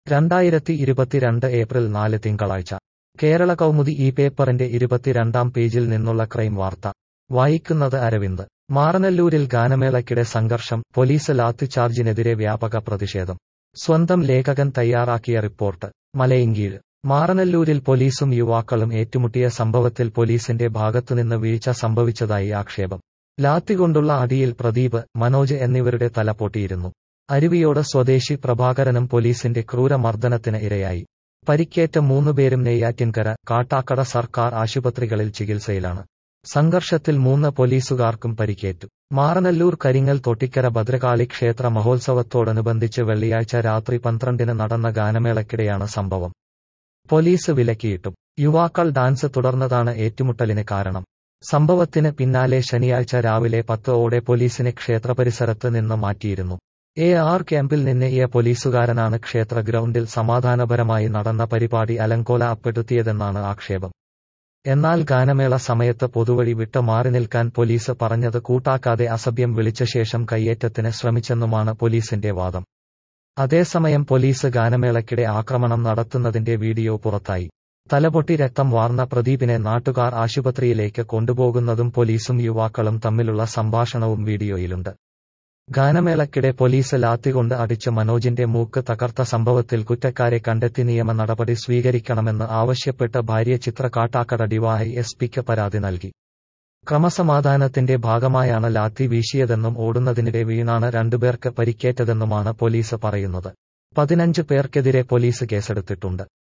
രണ്ടായിരത്തി ഇരുപത്തിരണ്ട് ഏപ്രിൽ നാല് തിങ്കളാഴ്ച കേരള കൗമുദി ഈ പേപ്പറിന്റെ ഇരുപത്തിരണ്ടാം പേജിൽ നിന്നുള്ള ക്രൈം വാർത്ത വായിക്കുന്നത് അരവിന്ദ് മാറനല്ലൂരിൽ ഗാനമേളയ്ക്കിടെ സംഘർഷം പോലീസ് ലാത്തിചാർജിനെതിരെ വ്യാപക പ്രതിഷേധം സ്വന്തം ലേഖകൻ തയ്യാറാക്കിയ റിപ്പോർട്ട് മലയങ്കീഴ് മാറനല്ലൂരിൽ പോലീസും യുവാക്കളും ഏറ്റുമുട്ടിയ സംഭവത്തിൽ പോലീസിന്റെ ഭാഗത്തുനിന്ന് വീഴ്ച സംഭവിച്ചതായി ആക്ഷേപം ലാത്തികൊണ്ടുള്ള അടിയിൽ പ്രദീപ് മനോജ് എന്നിവരുടെ തല പൊട്ടിയിരുന്നു അരുവിയോട് സ്വദേശി പ്രഭാകരനും പോലീസിന്റെ ക്രൂരമർദ്ദനത്തിന് ഇരയായി പരിക്കേറ്റ മൂന്നുപേരും നെയ്യാറ്റിൻകര കാട്ടാക്കട സർക്കാർ ആശുപത്രികളിൽ ചികിത്സയിലാണ് സംഘർഷത്തിൽ മൂന്ന് പോലീസുകാർക്കും പരിക്കേറ്റു മാറനല്ലൂർ കരിങ്ങൽ തൊട്ടിക്കര ഭദ്രകാളി ക്ഷേത്ര മഹോത്സവത്തോടനുബന്ധിച്ച് വെള്ളിയാഴ്ച രാത്രി പന്ത്രണ്ടിന് നടന്ന ഗാനമേളയ്ക്കിടെയാണ് സംഭവം പോലീസ് വിലക്കിയിട്ടും യുവാക്കൾ ഡാൻസ് തുടർന്നതാണ് ഏറ്റുമുട്ടലിന് കാരണം സംഭവത്തിന് പിന്നാലെ ശനിയാഴ്ച രാവിലെ പത്ത് ഓടെ പോലീസിനെ ക്ഷേത്രപരിസരത്ത് നിന്ന് മാറ്റിയിരുന്നു എ ആർ ക്യാമ്പിൽ നിന്നെത്തിയ പോലീസുകാരനാണ് ക്ഷേത്ര ഗ്രൗണ്ടിൽ സമാധാനപരമായി നടന്ന പരിപാടി അലങ്കോലപ്പെടുത്തിയതെന്നാണ് ആക്ഷേപം എന്നാൽ ഗാനമേള സമയത്ത് പൊതുവഴി വിട്ട് മാറി നിൽക്കാൻ പോലീസ് പറഞ്ഞത് കൂട്ടാക്കാതെ അസഭ്യം വിളിച്ച ശേഷം കയ്യേറ്റത്തിന് ശ്രമിച്ചെന്നുമാണ് പോലീസിന്റെ വാദം അതേസമയം പോലീസ് ഗാനമേളയ്ക്കിടെ ആക്രമണം നടത്തുന്നതിന്റെ വീഡിയോ പുറത്തായി തലപൊട്ടി രക്തം വാർന്ന പ്രദീപിനെ നാട്ടുകാർ ആശുപത്രിയിലേക്ക് കൊണ്ടുപോകുന്നതും പോലീസും യുവാക്കളും തമ്മിലുള്ള സംഭാഷണവും വീഡിയോയിലുണ്ട് ഗാനമേളയ്ക്കിടെ പോലീസ് ലാത്തികൊണ്ട് അടിച്ച് മനോജിന്റെ മൂക്ക് തകർത്ത സംഭവത്തിൽ കുറ്റക്കാരെ കണ്ടെത്തി നിയമ നടപടി സ്വീകരിക്കണമെന്ന് ആവശ്യപ്പെട്ട് ഭാര്യ ചിത്ര കാട്ടാക്കട ഡിവൈ എസ് പിക്ക് പരാതി നൽകി ക്രമസമാധാനത്തിന്റെ ഭാഗമായാണ് ലാത്തി വീശിയതെന്നും ഓടുന്നതിനിടെ വീണാണ് രണ്ടുപേർക്ക് പരിക്കേറ്റതെന്നുമാണ് പോലീസ് പറയുന്നത് പതിനഞ്ച് പേർക്കെതിരെ പോലീസ് കേസെടുത്തിട്ടുണ്ട്